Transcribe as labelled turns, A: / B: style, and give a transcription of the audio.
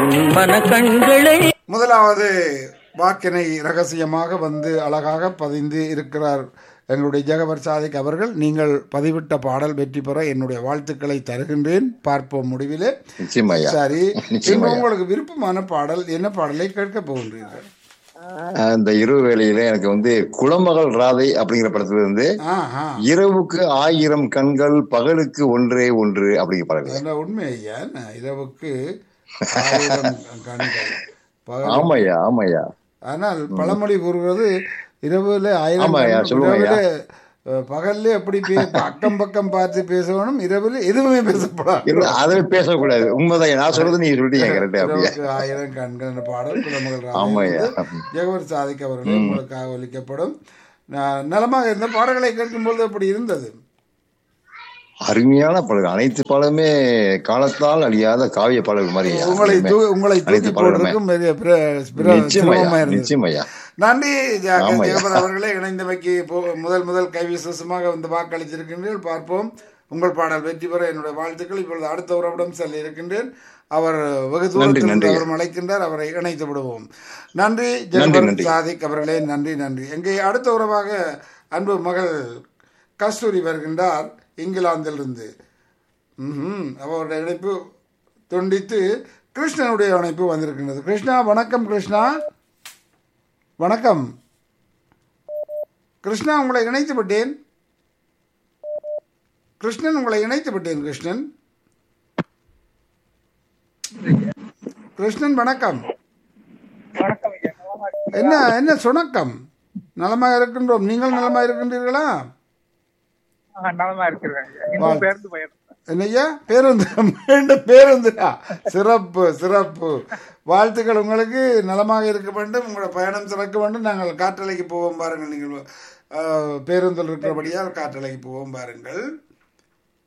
A: கண்மன கண்களை
B: முதலாவது வாக்கினை ரகசியமாக வந்து அழகாக பதிந்து இருக்கிறார் எங்களுடைய ஜெகவர் சாதிக் அவர்கள் நீங்கள் பதிவிட்ட பாடல் வெற்றி பெற என்னுடைய வாழ்த்துக்களை தருகின்றேன் பார்ப்போம் முடிவிலே
C: நிச்சயமா ஐயா
B: சரி
C: நிச்சயமா
B: இன்று
C: ஐயா.
B: உங்களுக்கு விருப்பமான பாடல் என்ன பாடலை கேட்க போகின்றீர்கள்
C: அந்த இரவு வேளையில எனக்கு வந்து குளமகள் ராதை அப்படிங்கிற படத்துல இருந்து
B: ஆஹா
C: இரவுக்கு ஆயிரம் கண்கள் பகலுக்கு ஒன்றே ஒன்று அப்படிங்கிற படம்
B: என்ன உண்மை ஐயா என்ன இரவுக்கு ஆயிரம் கண்கள் பகல்
C: ஆமாய்யா ஆமாய்யா
B: ஆனால் பழமொழி கூறுகிறது இரவுல ஆயிரம்
C: ஆமாய்யா,
B: கண்கள்,
C: சொல்லுவாய்யா.
B: இரவுல அஹ், பகல்ல எப்படி பே- அக்கம் பக்கம் பார்த்து பேசணும் இரவுல எதுவுமே பேசப்படாது
C: இல்ல, அதை பேசக்கூடாது உண்மைதான் நான் சொல்றது நீங்க சொல்லிட்டீங்க கரெக்டா அப்படியே
B: இரவுக்கு ஆயிரம் கண்கள் என்ற பாடல் குலமகள்
C: ஆமாய்யா.
B: ஜெகவர் சாதிக் அவர்களே உங்களுக்காக ஒலிக்கப்படும் ந- நலமாக இருந்த பாடல்களை கேட்கும்போது அப்படி இருந்தது
C: அருமையான பாடல் அனைத்து பாடலுமே காலத்தால் அழியாத காவிய பாடல் மாதிரி ஐயா.
B: உங்களை தூ- உங்களை தூக்கி
C: அனைத்து பாடலுமே
B: போடுறதுக்கும் பெரிய பிர- பிர-
C: நிச்சயமாய்யா
B: சிரமமா இருந்தது
C: நிச்சயமாய்யா
B: நன்றி ஜா-
C: ஆமாய்யா.
B: ஜெகபர் அவர்களே இணைந்தமைக்கு போ- முதல் முதல் கை விசேஷமாக வந்து வாக்களித்திருக்கின்றீர்கள் பார்ப்போம் உங்கள் பாடல் வெற்றி பெற என்னுடைய வாழ்த்துக்கள் இப்பொழுது அடுத்த உறவிடம் செல்ல இருக்கின்றேன் அவர் வெகு தூரத்தில்
C: நன்றி.
B: அவர் அழைக்கின்றார் அவரை இணைத்து விடுவோம் நன்றி
C: நன்றி,
B: ஜெகபர்
C: நன்றி.
B: சாதிக் அவர்களே நன்றி நன்றி எங்கே அடுத்த உறவாக அன்பு மகள் கஸ்தூரி வருகின்றார் இங்கிலாந்திலிருந்து ம்ஹும். அவருடைய இணைப்பு துண்டித்து கிருஷ்ணனுடைய இணைப்பு வந்திருக்கின்றது கிருஷ்ணா வணக்கம் கிருஷ்ணா வணக்கம் கிருஷ்ணா உங்களை இணைத்து விட்டேன் கிருஷ்ணன் உங்களை இணைத்து விட்டேன் கிருஷ்ணன் கிருஷ்ணன் வணக்கம் என்ன என்ன சுணக்கம் நலமாக இருக்கின்றோம் நீங்கள் நலமாக இருக்கின்றீர்களா
D: ஆ, நலமா இருக்கிறேன் இன்னும் பேருந்து பயணம்
B: என்னய்யா பேருந்து மீண்டும் பேருந்துடா சிறப்பு சிறப்பு வாழ்த்துக்கள் உங்களுக்கு நலமாக இருக்க வேண்டும் உங்களோட பயணம் சிறக்க வேண்டும் நாங்கள் காற்றலைக்கு போவோம் பாருங்கள் நீங்கள் அஹ், பேருந்தில் இருக்கிறபடியால் காற்றலைக்கு போவோம் பாருங்கள்